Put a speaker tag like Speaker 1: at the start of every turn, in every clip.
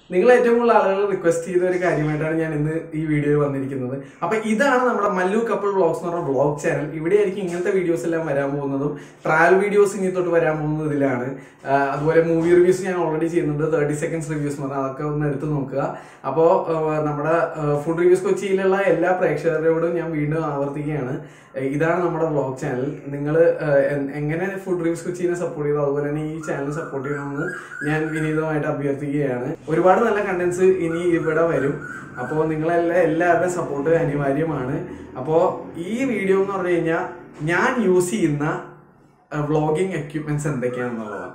Speaker 1: നിങ്ങൾ ഏറ്റവും കൂടുതൽ ആളുകൾ റിക്വസ്റ്റ് ചെയ്ത ഒരു കാര്യമായിട്ടാണ് ഞാൻ ഇന്ന് ഈ വീഡിയോയിൽ വന്നിരിക്കുന്നത് അപ്പൊ ഇതാണ് നമ്മുടെ മല്ലു കപ്പിൾ വ്ളോഗ്സ് എന്ന് പറഞ്ഞ വ്ളോഗ് ചാനൽ ഇവിടെ ആയിരിക്കും ഇങ്ങനത്തെ വീഡിയോസ് എല്ലാം വരാൻ പോകുന്നതും ട്രാവൽ വീഡിയോസ് ഇനി തൊട്ട് വരാൻ പോകുന്നത് ഇതിലാണ് ആ, അതുപോലെ മൂവി റിവ്യൂസ് ഞാൻ ഓൾറെഡി ചെയ്യുന്നുണ്ട് തേർട്ടി സെക്കൻഡ്സ് റിവ്യൂസ് പറഞ്ഞാൽ അതൊക്കെ ഒന്ന് എടുത്ത് നോക്കുക അപ്പോൾ നമ്മുടെ ഫുഡ് റിവ്യൂസ് കൊച്ചിയിലുള്ള എല്ലാ പ്രേക്ഷകരോടും ഞാൻ വീണ്ടും ആവർത്തിക്കുകയാണ് ഏഹ് ഇതാണ് നമ്മുടെ വ്ളോഗ് ചാനൽ നിങ്ങൾ എങ്ങനെ ഫുഡ് റിവ്യൂസ് കൊച്ചിനെ സപ്പോർട്ട് ചെയ്തു അതുപോലെ തന്നെ ഈ ചാനൽ സപ്പോർട്ട് ചെയ്യണമെന്ന് ഞാൻ വിനീതമായിട്ട് അഭ്യർത്ഥിക്കുകയാണ് ഒരുപാട് നല്ല കണ്ടന്റ്സ് ഇനി ഇവിടെ വരും അപ്പോൾ നിങ്ങളെല്ലാം എല്ലാവരുടെയും സപ്പോർട്ട് അനിവാര്യമാണ് അപ്പോൾ ഈ വീഡിയോ എന്ന് പറഞ്ഞു കഴിഞ്ഞാൽ ഞാൻ യൂസ് ചെയ്യുന്ന വ്ളോഗിങ് എക്യുപ്മെന്റ്സ് എന്തൊക്കെയാണെന്നുള്ളതാണ്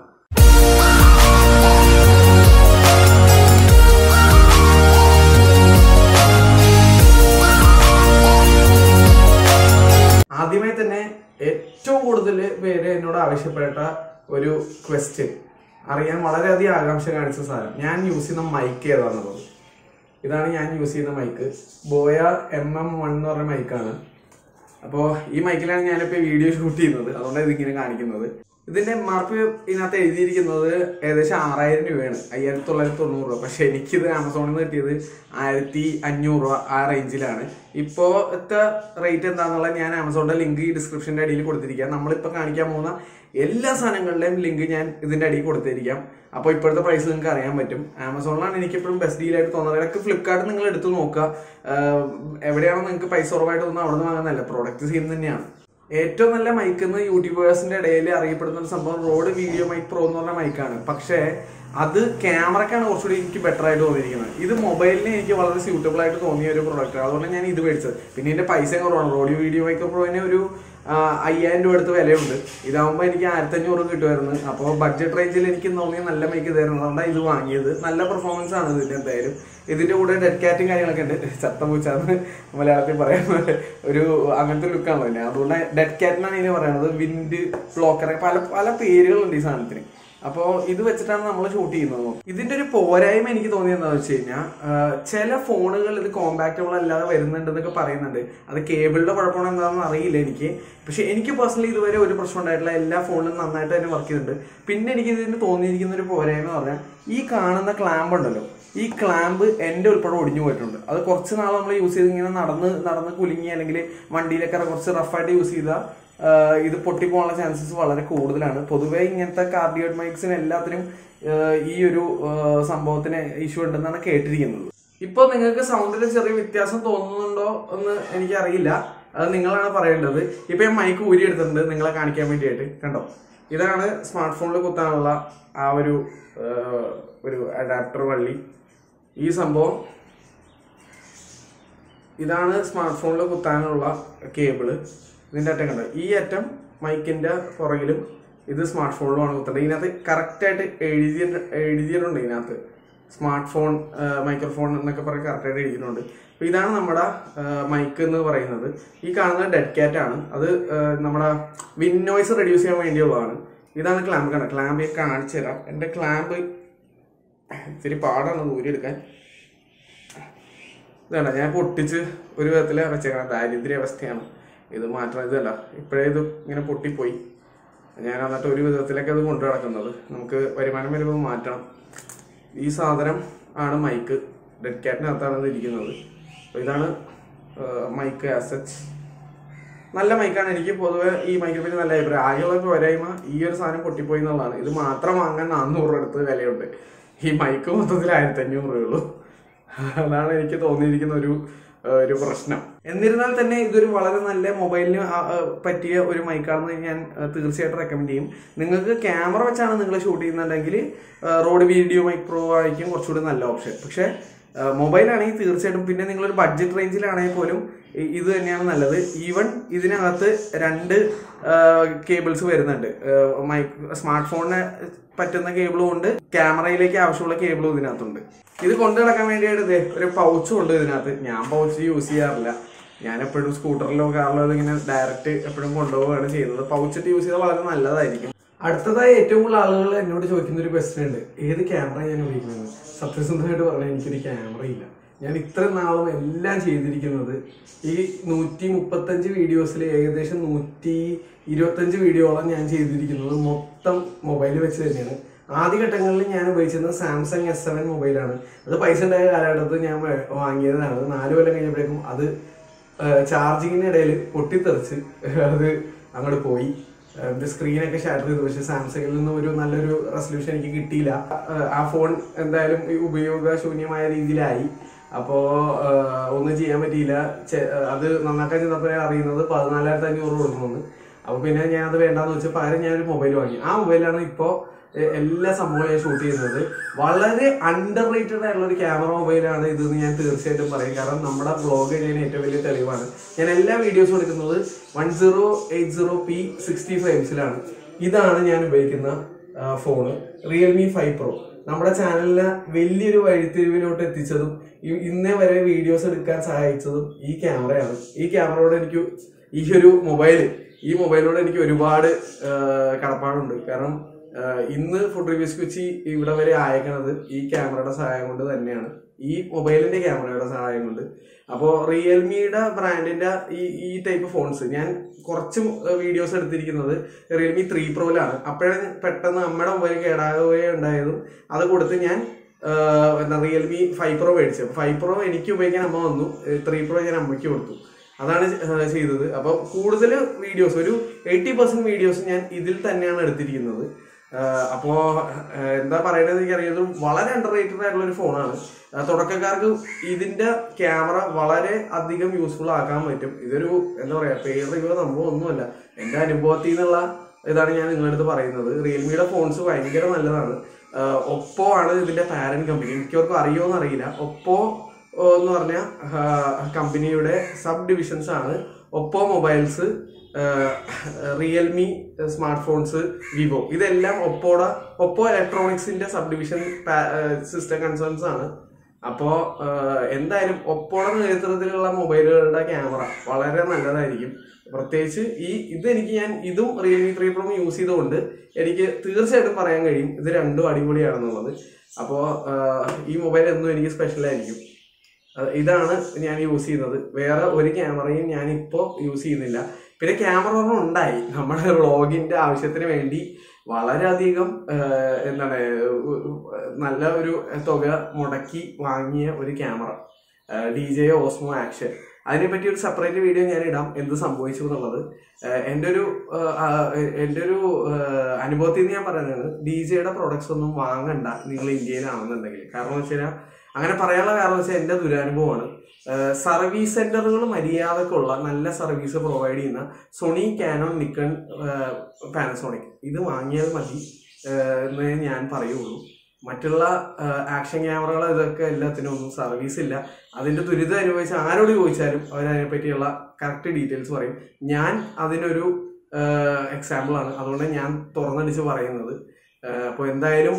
Speaker 1: ആദ്യമേ തന്നെ ഏറ്റവും കൂടുതൽ പേര് എന്നോട് ആവശ്യപ്പെട്ട ഒരു ക്വസ്റ്റ്യൻ അറിയാൻ വളരെയധികം ആകാംക്ഷ കാണിച്ച സാധനം ഞാൻ യൂസ് ചെയ്യുന്ന മൈക്ക് ഏതാണെന്നുള്ളത് ഇതാണ് ഞാൻ യൂസ് ചെയ്യുന്ന mic Boya M M one എന്ന് പറഞ്ഞ മൈക്കാണ് അപ്പോൾ ഈ മൈക്കിലാണ് ഞാനിപ്പോൾ വീഡിയോ ഷൂട്ട് ചെയ്യുന്നത് അതുകൊണ്ടാണ് ഇതിങ്ങനെ കാണിക്കുന്നത് ഇതിന്റെ എം ആർ പി ഇതിനകത്ത് എഴുതിയിരിക്കുന്നത് ഏകദേശം ആറായിരം രൂപയാണ് അയ്യായിരത്തി തൊള്ളായിരത്തി തൊണ്ണൂറ് രൂപ പക്ഷെ എനിക്കിത് ആമസോണിൽ നിന്ന് കിട്ടിയത് ആയിരത്തി അഞ്ഞൂറ് രൂപ ആ റേഞ്ചിലാണ് ഇപ്പോഴത്തെ റേറ്റ് എന്താണെന്നുള്ളത് ഞാൻ ആമസോണിന്റെ ലിങ്ക് ഈ ഡിസ്ക്രിപ്ഷന്റെ അടിയിൽ കൊടുത്തിരിക്കാം നമ്മളിപ്പോൾ കാണിക്കാൻ പോകുന്ന എല്ലാ സാധനങ്ങളുടെയും ലിങ്ക് ഞാൻ ഇതിന്റെ അടിയിൽ കൊടുത്തിരിക്കാം അപ്പോൾ ഇപ്പോഴത്തെ പ്രൈസ് നിങ്ങൾക്ക് അറിയാൻ പറ്റും ആമസോണിലാണ് എനിക്ക് എപ്പോഴും ബെസ്റ്റ് ഡീലായിട്ട് തോന്നുന്നത് ഇടയ്ക്ക് ഫ്ലിപ്കാർട്ട് നിങ്ങൾ എടുത്ത് നോക്കുക ആഹ് എവിടെയാണോ നിങ്ങൾക്ക് പൈസ കുറവായിട്ട് തോന്നുന്നത് അവിടെ നിന്ന് വാങ്ങുന്നതല്ല പ്രോഡക്റ്റ് സെയിം തന്നെയാണ് ഏറ്റവും നല്ല മൈക്ക് എന്ന് യൂട്യൂബേഴ്സിന്റെ ഇടയിൽ അറിയപ്പെടുന്ന ഒരു സംഭവം റോഡ് വീഡിയോ മൈക്ക് പ്രോ എന്ന് പറഞ്ഞ മൈക്കാണ് പക്ഷേ അത് ക്യാമറക്കാണ് കുറച്ചുകൂടി എനിക്ക് ബെറ്റർ ആയിട്ട് തോന്നിയിരിക്കുന്നത് ഇത് മൊബൈലിന് എനിക്ക് വളരെ സ്യൂട്ടബിൾ ആയിട്ട് തോന്നിയ ഒരു പ്രോഡക്റ്റ് അതുകൊണ്ട് ഞാൻ ഇത് മേടിച്ചത് പിന്നെ ഇതിന്റെ പൈസ കുറവാണ് റോഡ് വീഡിയോ മൈക്ക് പ്രോവിന് ഒരു ആ, അയ്യായിരം രൂപ അടുത്ത് വിലയുണ്ട് ഇതാകുമ്പോൾ എനിക്ക് ആയിരത്തി അഞ്ഞൂറ് കിട്ടുമായിരുന്നു അപ്പോൾ ബഡ്ജറ്റ് റേഞ്ചിൽ എനിക്ക് തോന്നിയ നല്ല മൈക്ക് ഇതായിരുന്നു അതുകൊണ്ടാണ് ഇത് വാങ്ങിയത് നല്ല പെർഫോമൻസ് ആണ് ഇതിന്റെ എന്തായാലും ഇതിന്റെ കൂടെ ഡെഡ് കാറ്റും കാര്യങ്ങളൊക്കെ ഉണ്ട് ചത്ത പൂച്ചാന്ന് മലയാളത്തിൽ പറയാൻ പോലെ ഒരു അങ്ങനത്തെ ലുക്കാണല്ലോ തന്നെ അതുകൊണ്ട് ഡെഡ് കാറ്റിനാണ് ഇതിനെ പറയുന്നത് വിൻഡ് ബ്ലോക്കർ പല പല പേരുകളുണ്ട് ഈ സാധനത്തിന് അപ്പോൾ ഇത് വെച്ചിട്ടാണ് നമ്മൾ ഷൂട്ട് ചെയ്യുന്നത് ഇതിന്റെ ഒരു പോരായ്മ എനിക്ക് തോന്നിയത് എന്താണെന്ന് വെച്ച് കഴിഞ്ഞാൽ ചില ഫോണുകൾ ഇത് കോമ്പാക്റ്റബിൾ അല്ലാതെ വരുന്നുണ്ടെന്നൊക്കെ പറയുന്നുണ്ട് അത് കേബിളിന്റെ കുഴപ്പമാണോ എന്താണെന്ന് അറിയില്ല എനിക്ക് പക്ഷെ എനിക്ക് പേഴ്സണലി ഇതുവരെ ഒരു പ്രശ്നം ഉണ്ടായിട്ടില്ല എല്ലാ ഫോണിലും നന്നായിട്ട് തന്നെ വർക്ക് ചെയ്തിട്ടുണ്ട് പിന്നെ എനിക്ക് ഇതിന് തോന്നിയിരിക്കുന്ന ഒരു പോരായ്മ എന്ന് പറഞ്ഞാൽ ഈ കാണുന്ന ക്ലാമ്പ് ഉണ്ടല്ലോ ഈ ക്ലാമ്പ് എൻ്റെ ഉൾപ്പെടെ ഒടിഞ്ഞു പോയിട്ടുണ്ട് അത് കുറച്ച് നാൾ നമ്മൾ യൂസ് ചെയ്ത് ഇങ്ങനെ നടന്ന് നടന്ന് കുലുങ്ങി അല്ലെങ്കിൽ വണ്ടിയിലൊക്കെ കുറച്ച് റഫായിട്ട് യൂസ് ചെയ്താൽ ആഹ് ഇത് പൊട്ടിപ്പോകാനുള്ള ചാൻസസ് വളരെ കൂടുതലാണ് പൊതുവേ ഇങ്ങനത്തെ കാർഡിയോഡ് മൈക്സിന് എല്ലാത്തിനും ആഹ് ഈ ഒരു ആഹ് സംഭവത്തിന് ഇഷ്യൂ ഉണ്ടെന്നാണ് കേട്ടിരിക്കുന്നത് ഇപ്പോൾ നിങ്ങൾക്ക് സൗണ്ടിൽ ചെറിയ വ്യത്യാസം തോന്നുന്നുണ്ടോ എന്ന് എനിക്കറിയില്ല അത് നിങ്ങളാണ് പറയേണ്ടത് ഇപ്പൊ ഞാൻ മൈക്ക് ഊരി എടുത്തിട്ടുണ്ട് നിങ്ങളെ കാണിക്കാൻ വേണ്ടിയിട്ട് കണ്ടോ ഇതാണ് സ്മാർട്ട് ഫോണിൽ കുത്താനുള്ള ആ ഒരു ആഹ് ഒരു അഡാപ്റ്റർ വള്ളി ഈ സംഭവം ഇതാണ് സ്മാർട്ട് ഫോണിൽ കുത്താനുള്ള കേബിള് ഇതിന്റെ അറ്റം കണ്ടോ ഈ അറ്റം മൈക്കിന്റെ പുറകിലും ഇത് സ്മാർട്ട് ഫോണിലുമാണ് കുത്തേണ്ടത് ഇതിനകത്ത് കറക്റ്റായിട്ട് എഴുതി എഴുതിയിട്ടുണ്ട് ഇതിനകത്ത് സ്മാർട്ട് ഫോൺ മൈക്രോഫോൺ എന്നൊക്കെ പറഞ്ഞ് കറക്റ്റായിട്ട് എഴുതിയിട്ടുണ്ട് അപ്പൊ ഇതാണ് നമ്മുടെ മൈക്ക് എന്ന് പറയുന്നത് ഈ കാണുന്നത് ഡെഡ് കാറ്റ് ആണ് അത് ആ, നമ്മുടെ വിൻ നോയ്സ് റെഡ്യൂസ് ചെയ്യാൻ വേണ്ടിയുള്ളതാണ് ഇതാണ് ക്ലാമ്പ് കണ്ടത് ക്ലാമ്പ് ഞാൻ കാണിച്ചു തരാം എൻ്റെ ക്ലാമ്പ് ഇത്തിരി പാടാണ് ഊരിയെടുക്കാൻ ഇതല്ല ഞാൻ പൊട്ടിച്ച് ഒരു വിധത്തിൽ വെച്ചേക്കണം ദാരിദ്ര്യ അവസ്ഥയാണ് ഇത് മാറ്റണം ഇതല്ല ഇപ്പോഴേ ഇത് ഇങ്ങനെ പൊട്ടിപ്പോയി ഞാൻ എന്നിട്ട് ഒരു വിധത്തിലൊക്കെ അത് കൊണ്ടു നടക്കുന്നത് നമുക്ക് വരുമാനം വരുമ്പോൾ മാറ്റണം ഈ സാധനം ആണ് മൈക്ക് ഡെഡ് കാറ്റിനകത്താണ് ഇത് ഇരിക്കുന്നത് അപ്പോൾ ഇതാണ് മൈക്ക് ആസച്ച് നല്ല മൈക്കാണ് എനിക്ക് പൊതുവെ ഈ മൈക്കിനെ പറ്റി നല്ല അഭിപ്രായം ആകെയുള്ള പോരായ്മ ഈ ഒരു സാധനം പൊട്ടിപ്പോയി എന്നുള്ളതാണ് ഇത് മാത്രം വാങ്ങാൻ നാനൂറ് രൂപ അടുത്ത് വിലയുണ്ട് ഈ മൈക്ക് മൊത്തത്തിൽ ആയിരത്തി അഞ്ഞൂറ് രൂപയുള്ളൂ അതാണ് എനിക്ക് തോന്നിയിരിക്കുന്ന ഒരു ആ, ഒരു പ്രശ്നം എന്നിരുന്നാൽ തന്നെ ഇതൊരു വളരെ നല്ല മൊബൈലിന് ആ, ആ, പറ്റിയ ഒരു മൈക്കാണെന്ന് ഞാൻ ആ, തീർച്ചയായിട്ടും റെക്കമെൻഡ് ചെയ്യും നിങ്ങൾക്ക് ക്യാമറ വെച്ചാണ് നിങ്ങൾ ഷൂട്ട് ചെയ്യുന്നുണ്ടെങ്കിൽ റോഡ് വീഡിയോ മൈക്ക് പ്രോ ആയിരിക്കും കുറച്ചുകൂടി നല്ല ഓപ്ഷൻ പക്ഷേ മൊബൈലാണെങ്കിൽ തീർച്ചയായിട്ടും പിന്നെ നിങ്ങളൊരു ബഡ്ജറ്റ് റേഞ്ചിലാണെങ്കിൽ പോലും ഇ- ഇത് തന്നെയാണ് നല്ലത് ഈവൻ ഇതിനകത്ത് രണ്ട് കേബിൾസ് വരുന്നുണ്ട് മൈക്ക് സ്മാർട്ട് ഫോണിന് പറ്റുന്ന കേബിളും ഉണ്ട് ക്യാമറയിലേക്ക് ആവശ്യമുള്ള കേബിളും ഇതിനകത്തുണ്ട് ഇത് കൊണ്ടു നടക്കാൻ വേണ്ടിയിട്ട് ദേ ഒരു പൗച്ചും ഉണ്ട് ഇതിനകത്ത് ഞാൻ പൗച്ച് യൂസ് ചെയ്യാറില്ല ഞാൻ എപ്പോഴും സ്കൂട്ടറിലോ കാറിലോ ഇങ്ങനെ ഡയറക്റ്റ് എപ്പോഴും കൊണ്ടുപോവുകയാണ് ചെയ്യുന്നത് പൗച്ചിട്ട് യൂസ് ചെയ്താൽ വളരെ നല്ലതായിരിക്കും അടുത്തതായി ഏറ്റവും കൂടുതൽ ആളുകൾ എന്നോട് ചോദിക്കുന്ന ഒരു ക്വസ്റ്റ്യൻ ഉണ്ട് ഏത് ക്യാമറ ഞാൻ ഉപയോഗിക്കുന്നത് സത്യസന്ധമായിട്ട് പറഞ്ഞാൽ എനിക്കൊരു ക്യാമറ ഇല്ല ഞാൻ ഇത്ര നാളും എല്ലാം ചെയ്തിരിക്കുന്നത് ഈ നൂറ്റി മുപ്പത്തഞ്ച് വീഡിയോസിൽ ഏകദേശം നൂറ്റി ഇരുപത്തഞ്ച് വീഡിയോളം ഞാൻ ചെയ്തിരിക്കുന്നത് മൊത്തം മൊബൈൽ വെച്ച് തന്നെയാണ് ആദ്യഘട്ടങ്ങളിൽ ഞാൻ ഉപയോഗിച്ചിരുന്നത് സാംസങ് എസ് സെവൻ മൊബൈലാണ് അത് പൈസ ഉണ്ടായ കാലഘട്ടത്തിൽ ഞാൻ വേ- വാങ്ങിയതാണ് അത് നാല് കൊല്ലം കഴിഞ്ഞപ്പോഴേക്കും അത് ചാർജിങ്ങിന് ഇടയിൽ പൊട്ടിത്തെറിച്ച് അത് അങ്ങോട്ട് പോയി എന്റെ സ്ക്രീനൊക്കെ ഷാറ്റർ ചെയ്തു പക്ഷെ സാംസങ്ങിൽ നിന്ന് ഒരു നല്ലൊരു റെസൊല്യൂഷൻ എനിക്ക് കിട്ടിയില്ല ഏഹ് ആ ഫോൺ എന്തായാലും ഈ ഉപയോഗശൂന്യമായ രീതിയിലായി അപ്പോ ഏഹ് ഒന്നും ചെയ്യാൻ പറ്റിയില്ല ചെ- അത് നന്നാക്കാൻ ചെന്നപ്പോഴേ അറിയുന്നത് പതിനാലായിരത്തി അഞ്ഞൂറ് കൊടുക്കണമെന്ന് അപ്പൊ പിന്നെ ഞാൻ അത് വേണ്ടാന്ന് വെച്ചാൽ പകരം ഞാനൊരു മൊബൈൽ വാങ്ങി ആ മൊബൈലാണ് ഇപ്പോ എ- എല്ലാ സംഭവവും ഞാൻ ഷൂട്ട് ചെയ്യുന്നത് വളരെ അണ്ടർ റേറ്റഡ് ആയിട്ടുള്ള ഒരു ക്യാമറ മൊബൈലാണ് ഇതെന്ന് ഞാൻ തീർച്ചയായിട്ടും പറയും കാരണം നമ്മുടെ ബ്ലോഗ് ചെയ്യുന്ന ഏറ്റവും വലിയ തെളിവാണ് ഞാൻ എല്ലാ വീഡിയോസും എടുക്കുന്നത് one zero eight zero P sixty ഫ്രെയിംസിലാണ് ഇതാണ് ഞാൻ ഉപയോഗിക്കുന്ന ഫോണ് റിയൽമി ഫൈവ് പ്രോ നമ്മുടെ ചാനലിനെ വലിയൊരു വഴിത്തിരിവിലോട്ട് എത്തിച്ചതും ഈ- ഇന്നേ വരെ വീഡിയോസ് എടുക്കാൻ സഹായിച്ചതും ഈ ക്യാമറയാണ് ഈ ക്യാമറയോട് എനിക്ക് ഈ ഒരു മൊബൈൽ ഈ മൊബൈലിനോട് എനിക്ക് ഒരുപാട് ആ, കടപ്പാടുണ്ട് കാരണം ആ, ഇന്ന് ഫുഡ് റിവ്യൂസ് വെച്ച് ഇവിടെ വരെ അയക്കണത് ഈ ക്യാമറയുടെ സഹായം കൊണ്ട് തന്നെയാണ് ഈ മൊബൈലിന്റെ ക്യാമറയുടെ സഹായം കൊണ്ട് അപ്പോൾ റിയൽമിയുടെ ബ്രാൻഡിന്റെ ഈ ഈ ടൈപ്പ് ഫോൺസ് ഞാൻ കുറച്ച് വീഡിയോസ് എടുത്തിരിക്കുന്നത് റിയൽമി ത്രീ പ്രോയിലാണ് അപ്പോഴാണ് പെട്ടെന്ന് നമ്മുടെ മൊബൈൽ കേടാകുകയുണ്ടായതും അത് കൊടുത്ത് ഞാൻ ആഹ്, എന്താ റിയൽമി ഫൈവ് പ്രോ മേടിച്ചു ഫൈവ് പ്രോ എനിക്ക് ഉപയോഗിക്കാൻ അമ്മ വന്നു ത്രീ പ്രോ ഞാൻ അമ്മയ്ക്ക് കൊടുത്തു അതാണ് ആഹ് ചെയ്തത് അപ്പോൾ കൂടുതൽ വീഡിയോസ് ഒരു എയ്റ്റി പെർസെന്റ് വീഡിയോസ് ഞാൻ ഇതിൽ തന്നെയാണ് എടുത്തിരിക്കുന്നത് ആഹ് അപ്പോ ആഹ് എന്താ പറയണത് എനിക്കറിയാം വളരെ അണ്ടർ റേറ്റഡ് ആയിട്ടുള്ള ഒരു ഫോണാണ് ആഹ് തുടക്കക്കാർക്ക് ഇതിന്റെ ക്യാമറ വളരെ അധികം യൂസ്ഫുൾ ആക്കാൻ പറ്റും ഇതൊരു എന്താ പറയാ പേര് റിവ്യൂ സംഭവം ഒന്നുമല്ല എന്റെ അനുഭവത്തിൽ നിന്നുള്ള ഇതാണ് ഞാൻ നിങ്ങളുടെ അടുത്ത് പറയുന്നത് റിയൽമിയുടെ ഫോൺസ് ഭയങ്കര നല്ലതാണ് ഒപ്പോ ആണ് ഇതിന്റെ പാരന്റ് കമ്പനി മിക്കവർക്കും അറിയുമോ അറിയില്ല ഒപ്പോ ഓ, എന്ന് പറഞ്ഞ കമ്പനിയുടെ സബ് ഡിവിഷൻസ് ആണ് Oppo mobiles Realme smart phones Vivo ഇതെല്ലാം ഒപ്പോടെ ഒപ്പോ ഇലക്ട്രോണിക്സിന്റെ സബ് ഡിവിഷൻ സിസ്റ്റം കൺസേൺസ് ആണ് അപ്പോ ആഹ്, എന്തായാലും ഒപ്പോടെ നേതൃത്വത്തിലുള്ള മൊബൈലുകളുടെ ക്യാമറ വളരെ നല്ലതായിരിക്കും പ്രത്യേകിച്ച് ഈ ഇത് എനിക്ക് ഞാൻ ഇതും റിയൽമി ത്രീ പ്രോ യൂസ് ചെയ്തുകൊണ്ട് എനിക്ക് തീർച്ചയായിട്ടും പറയാൻ കഴിയും ഇത് രണ്ടും അടിപൊളിയാണെന്നുള്ളത് അപ്പോൾ ഈ മൊബൈൽ എന്നും എനിക്ക് സ്പെഷ്യൽ ആയിരിക്കും അഹ് ഇതാണ് ഞാൻ യൂസ് ചെയ്യുന്നത് വേറെ ഒരു ക്യാമറയും ഞാൻ ഇപ്പോൾ യൂസ് ചെയ്യുന്നില്ല പിന്നെ ക്യാമറ ഒരെണ്ണം ഉണ്ടായി നമ്മുടെ വ്ളോഗിന്റെ ആവശ്യത്തിന് വേണ്ടി വളരെയധികം ആഹ്, എന്താണ് ഉ- ഉ- നല്ല ഒരു തുക മുടക്കി വാങ്ങിയ ഒരു ക്യാമറ ഡി ജെ ഓസ്മോ ആക്ഷൻ അതിനെപ്പറ്റി ഒരു സെപ്പറേറ്റ് വീഡിയോ ഞാൻ ഇടാം എന്ത് സംഭവിച്ചു എന്നുള്ളത് ആഹ്, എൻ്റെ ഒരു ആഹ്, ആഹ്, എൻ്റെ ഒരു ആഹ്, അനുഭവത്തിൽ നിന്ന് ഞാൻ പറയുന്നത് ഡി ജെയുടെ പ്രോഡക്ട്സ് ഒന്നും വാങ്ങണ്ട നിങ്ങൾ ഇന്ത്യയിലാണെന്നുണ്ടെങ്കിൽ കാരണം എന്ന് വെച്ച് കഴിഞ്ഞാൽ അങ്ങനെ പറയാനുള്ള കാരണം വെച്ചാൽ എൻ്റെ ദുരനുഭവമാണ് സർവീസ് സെന്ററുകൾ മര്യാദക്കുള്ള നല്ല സർവീസ് പ്രൊവൈഡ് ചെയ്യുന്ന സോണി കാനോൺ നിക്കൺ പാനസോണിക് ഇത് വാങ്ങിയാൽ മതി ആഹ് എന്നേ ഞാൻ പറയുള്ളൂ മറ്റുള്ള ആക്ഷൻ ക്യാമറകൾ ഇതൊക്കെ എല്ലാത്തിനും ഒന്നും സർവീസ് ഇല്ല അതിന്റെ ദുരിതം അനുഭവിച്ച ആരോട് ചോദിച്ചാലും അവരതിനെ പറ്റിയുള്ള കറക്റ്റ് ഡീറ്റെയിൽസ് പറയും ഞാൻ അതിനൊരു എക്സാമ്പിൾ ആണ് അതുകൊണ്ട് ഞാൻ തുറന്നടിച്ച് പറയുന്നത് അപ്പോൾ എന്തായാലും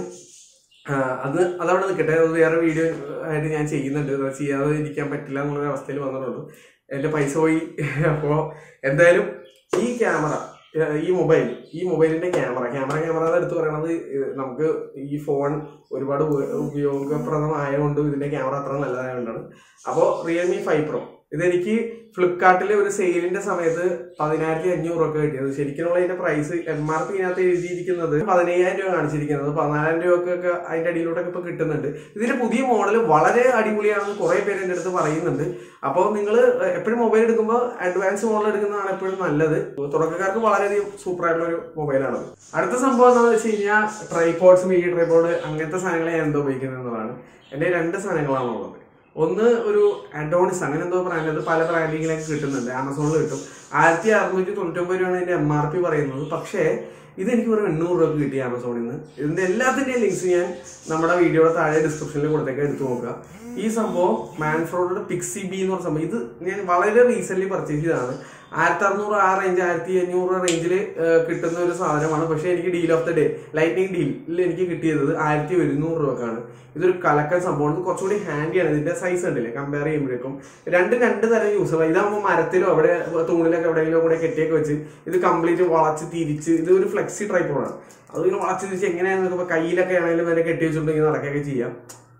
Speaker 1: ആ, അത് അതവിടെ നിൽക്കട്ടെ അത് വേറെ വീഡിയോ ആയിട്ട് ഞാൻ ചെയ്യുന്നുണ്ട് അത് ചെയ്യാതെ ഇരിക്കാൻ പറ്റില്ല എന്നുള്ള അവസ്ഥയിൽ വന്നിട്ടുള്ളൂ എന്റെ പൈസ പോയി അപ്പോൾ എന്തായാലും ഈ ക്യാമറ ഈ മൊബൈൽ ഈ മൊബൈലിന്റെ ക്യാമറ ക്യാമറ ക്യാമറ എന്ന് എടുത്ത് പറയണത് ഇത് നമുക്ക് ഈ ഫോൺ ഒരുപാട് ഉപ- ഉപയോഗപ്രദമായതുകൊണ്ട് ഇതിന്റെ ക്യാമറ അത്ര നല്ലതായതുകൊണ്ടാണ് അപ്പോൾ റിയൽമി ഫൈവ് പ്രോ ഇതെനിക്ക് ഫ്ലിപ്കാർട്ടിൽ ഒരു സെയിലിന്റെ സമയത്ത് പതിനായിരത്തി അഞ്ഞൂറ് ഒക്കെ കിട്ടിയത് ശരിക്കുമുള്ള ഇതിന്റെ പ്രൈസ് എം ആർ പി ഇതിനകത്ത് എഴുതിയിരിക്കുന്നത് പതിനയ്യായിരം രൂപ കാണിച്ചിരിക്കുന്നത് പതിനായിരം രൂപക്കൊക്കെ അതിന്റെ അടിയിലൂടെയൊക്കെ ഇപ്പൊ കിട്ടുന്നുണ്ട് ഇതിന്റെ പുതിയ മോഡൽ വളരെ അടിപൊളിയാണെന്ന് കുറെ പേര് എൻ്റെ അടുത്ത് പറയുന്നുണ്ട് അപ്പോൾ നിങ്ങൾ എപ്പോഴും മൊബൈൽ എടുക്കുമ്പോൾ അഡ്വാൻസ് മോഡൽ എടുക്കുന്നതാണ് എപ്പോഴും നല്ലത് തുടക്കക്കാർക്ക് വളരെയധികം സൂപ്പർ ആയിട്ടുള്ള ഒരു മൊബൈലാണത് അടുത്ത സംഭവം എന്താണെന്ന് വെച്ച് കഴിഞ്ഞാൽ ട്രൈപോഡ്സ് മീഡിയ ട്രൈപോഡ് അങ്ങനത്തെ സാധനങ്ങൾ ഞാൻ എന്തോ ഉപയോഗിക്കുന്നത് എന്നതാണ് എൻ്റെ രണ്ട് സാധനങ്ങളാണുള്ളത് ഒന്ന് ഒരു അഡോണിസ് അങ്ങനെ എന്തോ ബ്രാൻഡ് അത് പല ബ്രാൻഡിങ്ങിലൊക്കെ കിട്ടുന്നുണ്ട് ആമസോണിൽ കിട്ടും ആയിരത്തി അറുന്നൂറ്റി തൊണ്ണൂറ്റൊമ്പത് രൂപയാണ് ഇതിന്റെ എം ആർ പി പറയുന്നത് പക്ഷേ ഇത് എനിക്ക് ഒരു എണ്ണൂറ് രൂപ കിട്ടി ആമസോണിൽ നിന്ന് ഇതിന്റെ എല്ലാത്തിന്റെയും ലിങ്ക്സ് ഞാൻ നമ്മുടെ വീഡിയോയുടെ താഴെ ഡിസ്ക്രിപ്ഷനിൽ കൊടുത്തേക്ക് എടുത്തു നോക്കുക ഈ സംഭവം മാൻഫ്രോഡിന്റെ പിക്സി ബി എന്ന് പറഞ്ഞ സംഭവം ഇത് ഞാൻ വളരെ റീസെന്റ് പർച്ചേസ് ചെയ്തതാണ് ആയിരത്തി അറുന്നൂറ് ആ റേഞ്ച് ആയിരത്തി അഞ്ഞൂറ് റേഞ്ചിൽ കിട്ടുന്ന ഒരു സാധനമാണ് പക്ഷേ എനിക്ക് deal of the day lightning ഡീലിൽ എനിക്ക് കിട്ടിയത് ആയിരത്തി ഒരുന്നൂറ് രൂപക്കാണ് ഇതൊരു കലക്കൻ സംഭവമാണ് ഇത് കുറച്ചുകൂടി ഹാൻഡിയാണ് ഇതിന്റെ സൈസ് ഉണ്ടല്ലേ കമ്പയർ ചെയ്യുമ്പോഴേക്കും രണ്ട് രണ്ട് തരം യൂസ് ഇതാകുമ്പോൾ മരത്തിലോ അവിടെ തൂണിലൊക്കെ എവിടെയെങ്കിലും കൂടെ കെട്ടിയൊക്കെ വെച്ച് ഇത് കംപ്ലീറ്റ് വളച്ച് തിരിച്ച് ഇത് ഒരു ഫ്ലെക്സി ട്രൈപ്പോഡാണ് അത് ഇങ്ങനെ വളച്ച് തിരിച്ച് എങ്ങനെയാണെന്ന് നോക്കുമ്പോൾ കയ്യിലൊക്കെ ആണെങ്കിലും വരെ കെട്ടി വെച്ചിട്ടുണ്ടെങ്കിൽ നടക്കുകയൊക്കെ ചെയ്യാം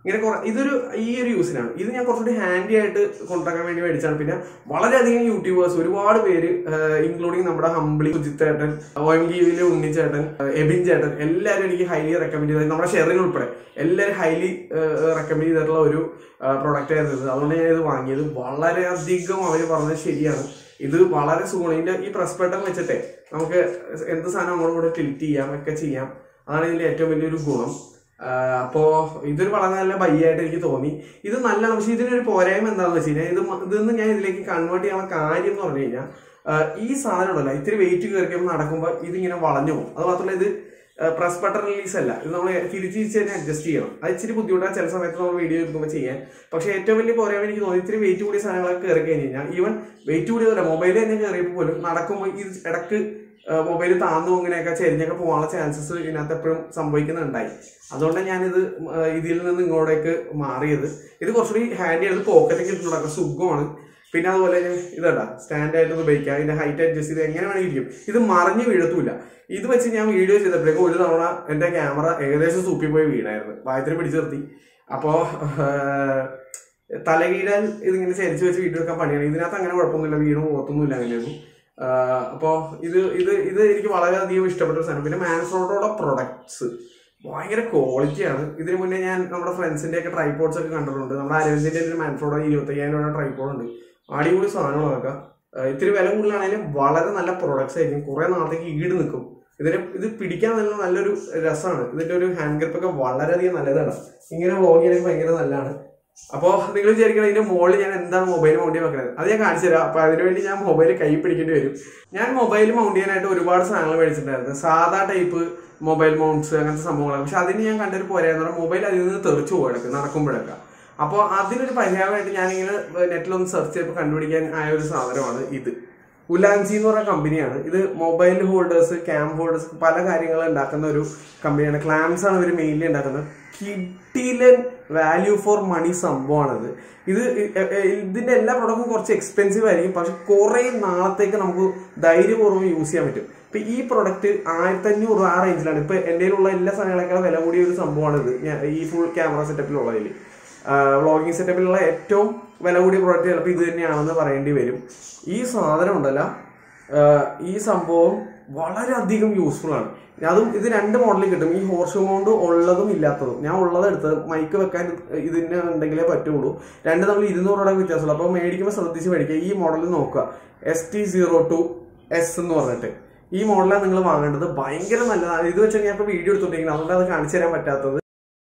Speaker 1: ഇങ്ങനെ കുറെ ഇതൊരു ഈ ഒരു യൂസിനാണ് ഇത് ഞാൻ കുറച്ചുകൂടി ഹാൻഡി ആയിട്ട് കൊണ്ടുവരാൻ വേണ്ടി മേടിച്ചാണ് പിന്നെ വളരെയധികം യൂട്യൂബേഴ്സ് ഒരുപാട് പേര് ഇൻക്ലൂഡിങ് നമ്മുടെ ഹംബ്ലി സുജിത് ചേട്ടൻ ഒ എം ഗീവിലെ ഉണ്ണി ചേട്ടൻ ഏഹ് എബിൻ ചേട്ടൻ എല്ലാവരും എനിക്ക് ഹൈലി റെക്കമെൻഡ് ചെയ്തത് നമ്മുടെ ഷെറിൻ ഉൾപ്പെടെ എല്ലാവരും ഹൈലി റെക്കമെൻഡ് ചെയ്തിട്ടുള്ള ഒരു പ്രൊഡക്റ്റ് ആയിരുന്നു ഇത് അതുകൊണ്ട് ഞാൻ ഇത് വാങ്ങിയത് വളരെയധികം അവർ പറഞ്ഞത് ശരിയാണ് ഇത് വളരെ സുഖമാണ് ഇതിന്റെ ഈ പ്രസ് ബട്ടൺ വെച്ചിട്ടേ നമുക്ക് എന്ത് സാധനം നമ്മുടെ കൂടെ ടിൽറ്റ് ചെയ്യാം ഒക്കെ ചെയ്യാം അതാണ് ഇതിന്റെ ഏറ്റവും വലിയൊരു ഗുണം ആഹ് അപ്പോ ഇതൊരു വളരെ നല്ല ബയ്യായിട്ട് എനിക്ക് തോന്നി ഇത് നല്ലതാണ് പക്ഷെ ഇതിനൊരു പോരായ്മ എന്താണെന്ന് വെച്ച് കഴിഞ്ഞാൽ ഇത് മ- ഇതൊന്ന് ഞാൻ ഇതിലേക്ക് കൺവേർട്ട് ചെയ്യാനുള്ള കാര്യം എന്ന് പറഞ്ഞു കഴിഞ്ഞാൽ ആഹ് ഈ സാധനം ഉണ്ടല്ലോ ഇത്തിരി വെയിറ്റ് കയറിക്കുമ്പോൾ നടക്കുമ്പോൾ ഇതിങ്ങനെ വളഞ്ഞു പോകും അത് മാത്രമല്ല ഇത് പ്രസ് ബട്ടൺ റിലീസ് അല്ല ഇത് നമ്മൾ തിരിച്ച് തിരിച്ച് തന്നെ അഡ്ജസ്റ്റ് ചെയ്യണം അത് ഇച്ചിരി ബുദ്ധിമുട്ടാണ് ചില സമയത്ത് നമ്മൾ വീഡിയോ എടുക്കുമ്പോൾ ചെയ്യാൻ പക്ഷേ ഏറ്റവും വലിയ പോരായ്മ എനിക്ക് തോന്നി ഇത്തിരി വെയിറ്റ് കൂടിയ സാധനങ്ങളൊക്കെ കയറി കഴിഞ്ഞ് കഴിഞ്ഞാൽ ഈവൻ വെയിറ്റ് കൂടിയതല്ല മൊബൈൽ തന്നെ കയറിയപ്പോൾ പോലും നടക്കുമ്പോൾ ഇത് ഇടക്ക് മൊബൈൽ താന്നു ഇങ്ങനെയൊക്കെ ചെരിഞ്ഞൊക്കെ പോകാനുള്ള ചാൻസസ് ഇതിനകത്ത് എപ്പോഴും സംഭവിക്കുന്നുണ്ടായി അതുകൊണ്ട് ഞാനിത് ആ, ഇതിൽ നിന്ന് ഇങ്ങോട്ടേക്ക് മാറിയത് ഇത് കുറച്ചുകൂടി ഹാൻഡി ആയിട്ട് പോക്കറ്റൊക്കെ ഇട്ടുണ്ടാക്കാം സുഖമാണ് പിന്നെ അതുപോലെ ഇതടാ സ്റ്റാൻഡ് ആയിട്ട് ഉപയോഗിക്കാം ഇതിന്റെ ഹൈറ്റ് അഡ്ജസ്റ്റ് ചെയ്ത് എങ്ങനെ വേണമെങ്കിൽ ഇരിക്കും ഇത് മറിഞ്ഞ് വീഴത്തൂല ഇത് വെച്ച് ഞാൻ വീഡിയോ ചെയ്തപ്പോഴേക്കും ഒരു തവണ എന്റെ ക്യാമറ ഏകദേശം സൂപ്പി പോയി വീണായിരുന്നു വായത്തിന് പിടിച്ചു നിർത്തി അപ്പോ തലകീഴാൽ ഇതിങ്ങനെ ചരിച്ചു വെച്ച് വീഡിയോ എടുക്കാൻ പണിയാണ് ഇതിനകത്ത് അങ്ങനെ കുഴപ്പമൊന്നുമില്ല വീണു പോകത്തൊന്നുമില്ല അങ്ങനെയൊന്നും ആഹ് അപ്പോ ഇത് ഇത് ഇത് എനിക്ക് വളരെയധികം ഇഷ്ടപ്പെട്ട ഒരു സാധനം പിന്നെ മാൻഫ്രോഡോടെ പ്രൊഡക്ട്സ് ഭയങ്കര ക്വാളിറ്റിയാണ് ഇതിന് മുന്നേ ഞാൻ നമ്മുടെ ഫ്രണ്ട്സിന്റെ ഒക്കെ ട്രൈപോഡ്സ് ഒക്കെ കണ്ടിട്ടുണ്ട് നമ്മുടെ അരവിന്ദിന്റെ ഒരു മാൻഫ്രോഡോ ഇരുപത്തയ്യായിരം രൂപ ട്രൈപോഡ് ഉണ്ട് അടിപൊളി സാധനമാണ് അതൊക്കെ ആഹ് ഇത്തിരി വില കൂടുതലാണെങ്കിലും വളരെ നല്ല പ്രൊഡക്ട്സ് ആയിരിക്കും കുറെ നാളത്തേക്ക് ഈട് നിൽക്കും ഇതിനെ ഇത് പിടിക്കാൻ നല്ല നല്ലൊരു രസമാണ് ഇതിന്റെ ഒരു ഹാൻഡ് ഗ്രിപ്പ് ഒക്കെ വളരെയധികം നല്ലതാണ് ഇങ്ങനെ വ്ളോഗ് ചെയ്യാനൊക്കെ ഭയങ്കര നല്ലതാണ് അപ്പോ നിങ്ങൾ വിചാരിക്കണം ഇതിന്റെ മുകളിൽ ഞാൻ എന്താണ് മൊബൈൽ മൗണ്ട് ചെയ്യാൻ വെക്കുന്നത് അത് ഞാൻ കാണിച്ചു തരാം അപ്പൊ അതിനുവേണ്ടി ഞാൻ മൊബൈൽ കൈ പിടിക്കേണ്ടി വരും ഞാൻ മൊബൈൽ മൗണ്ട് ചെയ്യാനായിട്ട് ഒരുപാട് സാധനങ്ങൾ മേടിച്ചിട്ടുണ്ടായിരുന്നു സാധാ ടൈപ്പ് മൊബൈൽ മൗണ്ട്സ് അങ്ങനത്തെ സംഭവങ്ങളാണ് പക്ഷെ അതിന് ഞാൻ കണ്ടൊരു പോരാന്ന് പറഞ്ഞാൽ മൊബൈൽ അതിൽ നിന്ന് തെറിച്ചു പോയെടുക്കും നടക്കുമ്പോഴൊക്കെ അപ്പോൾ അതിനൊരു പരിഹാരമായിട്ട് ഞാനിങ്ങനെ നെറ്റിലൊന്ന് സെർച്ച് ചെയ്തപ്പോൾ കണ്ടുപിടിക്കാൻ ആയ ഒരു സാധനമാണ് ഇത് ഉലാൻസി എന്ന് പറഞ്ഞ കമ്പനിയാണ് ഇത് മൊബൈൽ ഹോൾഡേഴ്സ് ക്യാം ഹോൾഡേഴ്സ് പല കാര്യങ്ങളും ഉണ്ടാക്കുന്ന ഒരു കമ്പനിയാണ് ക്ലാംസ് ആണ് ഇവർ മെയിൻലി ഉണ്ടാക്കുന്നത് കിഡിലൻ വാല്യൂ ഫോർ മണി സംഭവമാണിത് ഇത് ഇ- എ- എ- ഇതിന്റെ എല്ലാ പ്രൊഡക്റ്റും കുറച്ച് എക്സ്പെൻസീവ് ആയിരിക്കും പക്ഷെ കുറെ നാളത്തേക്ക് നമുക്ക് ധൈര്യപൂർവ്വം യൂസ് ചെയ്യാൻ പറ്റും ഇപ്പൊ ഈ പ്രൊഡക്റ്റ് ആയിരത്തി അഞ്ഞൂറ് ആ റേഞ്ചിലാണ് ഇപ്പൊ എൻ്റെ ഉള്ള എല്ലാ സാധനങ്ങളെക്കാളും വില കൂടിയ ഒരു സംഭവമാണ് ഇത് ഞാൻ ഈ ഫുൾ ക്യാമറ സെറ്റപ്പിലുള്ളതിൽ വ്ളോഗിങ് സെറ്റപ്പിലുള്ള ഏറ്റവും വില കൂടിയ പ്രോഡക്റ്റ് ചിലപ്പോൾ ഇത് തന്നെയാണെന്ന് പറയേണ്ടി വരും ഈ സാധനം ഉണ്ടല്ല ആഹ് ഈ സംഭവം വളരെയധികം യൂസ്ഫുൾ ആണ് അതും ഇത് രണ്ട് മോഡലിൽ കിട്ടും ഈ ഹോർസ് മൗണ്ട് ഉള്ളതും ഇല്ലാത്തതും ഞാൻ ഉള്ളത് എടുത്തത് മൈക്ക് വെക്കാൻ ഇതിന് ഉണ്ടെങ്കിലേ പറ്റുള്ളൂ രണ്ട് തമ്മിൽ ഇരുന്നൂറ് രൂപ വ്യത്യാസമുള്ളൂ അപ്പോൾ മേടിക്കുമ്പോൾ ശ്രദ്ധിച്ച് മേടിക്കുക ഈ മോഡൽ നോക്കുക S T zero two S എന്ന് പറഞ്ഞിട്ട് ഈ മോഡലാണ് നിങ്ങൾ വാങ്ങേണ്ടത് ഭയങ്കര നല്ലതാണ് ഇത് വെച്ചാൽ ഞാൻ ഇപ്പോൾ വീഡിയോ എടുത്തോണ്ടിരിക്കുന്നത് അതുകൊണ്ട് അത് കാണിച്ചു തരാൻ പറ്റാത്തത്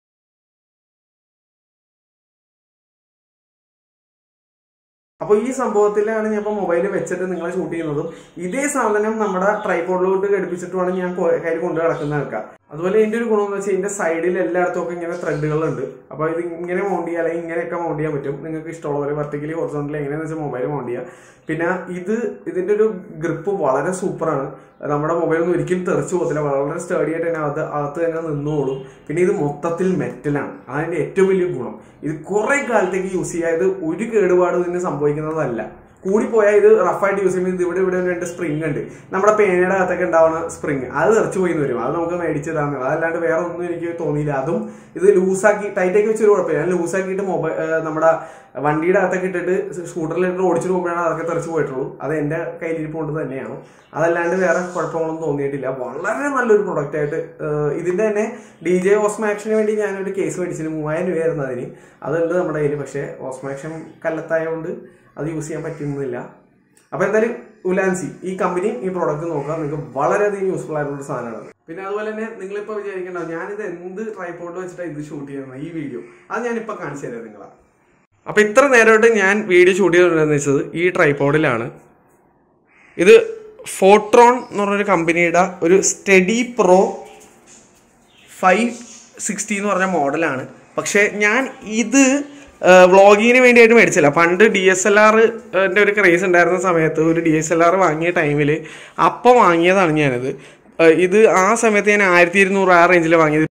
Speaker 1: അപ്പൊ ഈ സംഭവത്തിലാണ് ഞാൻ ഇപ്പൊ മൊബൈൽ വെച്ചിട്ട് നിങ്ങളെ ഷൂട്ട് ചെയ്യുന്നതും ഇതേ സാധനം നമ്മുടെ ട്രൈപോഡിലോട്ട് ഘടിപ്പിച്ചിട്ടുമാണ് ഞാൻ കൊ- കയ്യിൽ കൊണ്ട് നടക്കുന്ന ആൾക്കാർ അതുപോലെ ഇതിന്റെ ഒരു ഗുണം എന്ന് വെച്ചാൽ ഇതിന്റെ സൈഡിൽ എല്ലായിടത്തും ഒക്കെ ഇങ്ങനെ ത്രെഡുകളുണ്ട് അപ്പൊ ഇത് ഇങ്ങനെ മൗണ്ട് ചെയ്യാൻ അല്ലെങ്കിൽ ഇങ്ങനെയൊക്കെ മൗണ്ട് ചെയ്യാൻ പറ്റും നിങ്ങൾക്ക് ഇഷ്ടമുള്ള പോലെ വെർട്ടിക്കലി ഹൊറിസോണ്ടലി എങ്ങനെയാന്ന് വെച്ചാൽ മൊബൈൽ മൗണ്ട് ചെയ്യാം പിന്നെ ഇത് ഇതിന്റെ ഒരു ഗ്രിപ്പ് വളരെ സൂപ്പറാണ് നമ്മുടെ മൊബൈൽ ഒന്നും ഒരിക്കലും തെറിച്ചു പോകത്തില്ല വളരെ സ്റ്റഡി ആയിട്ട് തന്നെ അകത്ത് അകത്ത് തന്നെ നിന്നോളും പിന്നെ ഇത് മൊത്തത്തിൽ മെറ്റലാണ് അതിന്റെ ഏറ്റവും വലിയ ഗുണം ഇത് കുറെ കാലത്തേക്ക് യൂസ് ചെയ്യാം ഇത് ഒരു കേടുപാടും ഇതിന് സംഭവിക്കുന്നതല്ല കൂടിപ്പോയാൽ ഇത് റഫായിട്ട് യൂസ് ചെയ്യുമ്പോൾ ഇത് ഇവിടെ ഇവിടെ രണ്ട് സ്പ്രിംഗ് ഉണ്ട് നമ്മുടെ പേനയുടെ അകത്തൊക്കെ ഉണ്ടാവുന്ന സ്പ്രിംഗ് അത് തെറിച്ചു പോയി എന്ന് വരും അത് നമുക്ക് മേടിച്ചതാണെന്ന് അതല്ലാണ്ട് വേറെ ഒന്നും എനിക്ക് തോന്നിയില്ല അതും ഇത് ലൂസാക്കി ടൈറ്റൊക്കെ വെച്ചൊരു കുഴപ്പമില്ല ഞാൻ ലൂസാക്കിയിട്ട് മൊബൈൽ നമ്മുടെ വണ്ടിയുടെ അകത്തൊക്കെ ഇട്ടിട്ട് സ്കൂട്ടറിലിട്ട് ഓടിച്ചിട്ട് പോകുമ്പോഴാണ് അതൊക്കെ തെറിച്ച് പോയിട്ടുള്ളൂ അത് എൻ്റെ കയ്യിലിരിപ്പുകൊണ്ട് തന്നെയാണ് അതല്ലാണ്ട് വേറെ കുഴപ്പങ്ങളൊന്നും തോന്നിയിട്ടില്ല വളരെ നല്ലൊരു പ്രൊഡക്റ്റ് ആയിട്ട് ഏഹ് ഇതിന്റെ തന്നെ ഡി ജെ ഓസ്മാക്ഷന് വേണ്ടി ഞാനൊരു കേസ് മേടിച്ചിട്ട് മൂവായിരം രൂപയായിരുന്നു അതിന് അതുണ്ട് നമ്മുടെ കയ്യിൽ പക്ഷേ ഓസ്മാക്ഷൻ കല്ലത്തായതുകൊണ്ട് അത് യൂസ് ചെയ്യാൻ പറ്റുന്നില്ല അപ്പൊ എന്തായാലും ഉലാൻസി ഈ കമ്പനി ഈ പ്രോഡക്റ്റ് നോക്കുക നിങ്ങൾക്ക് വളരെയധികം യൂസ്ഫുൾ ആയിട്ടുള്ള ഒരു സാധനമാണ് പിന്നെ അതുപോലെ തന്നെ നിങ്ങളിപ്പോ വിചാരിക്കണ്ട ഞാനിത് എന്ത് ട്രൈപോർട്ട് വെച്ചിട്ടാണ് ഇത് ഷൂട്ട് ചെയ്യുന്നത് ഈ വീഡിയോ അത് ഞാനിപ്പോ കാണിച്ചു തരാം നിങ്ങളാ അപ്പൊ ഇത്ര നേരമായിട്ട് ഞാൻ വീഡിയോ ഷൂട്ട് ചെയ്തിട്ടുണ്ടെന്ന് വെച്ചത് ഈ ട്രൈപോഡിലാണ് ഇത് ഫോട്രോൺ എന്ന് പറഞ്ഞൊരു കമ്പനിയുടെ ഒരു സ്റ്റഡി പ്രോ ഫൈവ് സിക്സ്റ്റി എന്ന് പറഞ്ഞ മോഡലാണ് പക്ഷേ ഞാൻ ഇത് വ്ളോഗിങ്ങിന് വേണ്ടിയായിട്ട് മേടിച്ചില്ല പണ്ട് ഡി എസ് എൽ ആറിൻ്റെ ഒരു ക്രേസ് ഉണ്ടായിരുന്ന സമയത്ത് ഒരു ഡി എസ് എൽ ആർ വാങ്ങിയ ടൈമിൽ അപ്പം വാങ്ങിയതാണ് ഞാനത് ഏഹ് ഇത് ആ സമയത്ത് ഞാൻ ആയിരത്തി ഇരുന്നൂറ് ആ റേഞ്ചിൽ വാങ്ങിയത്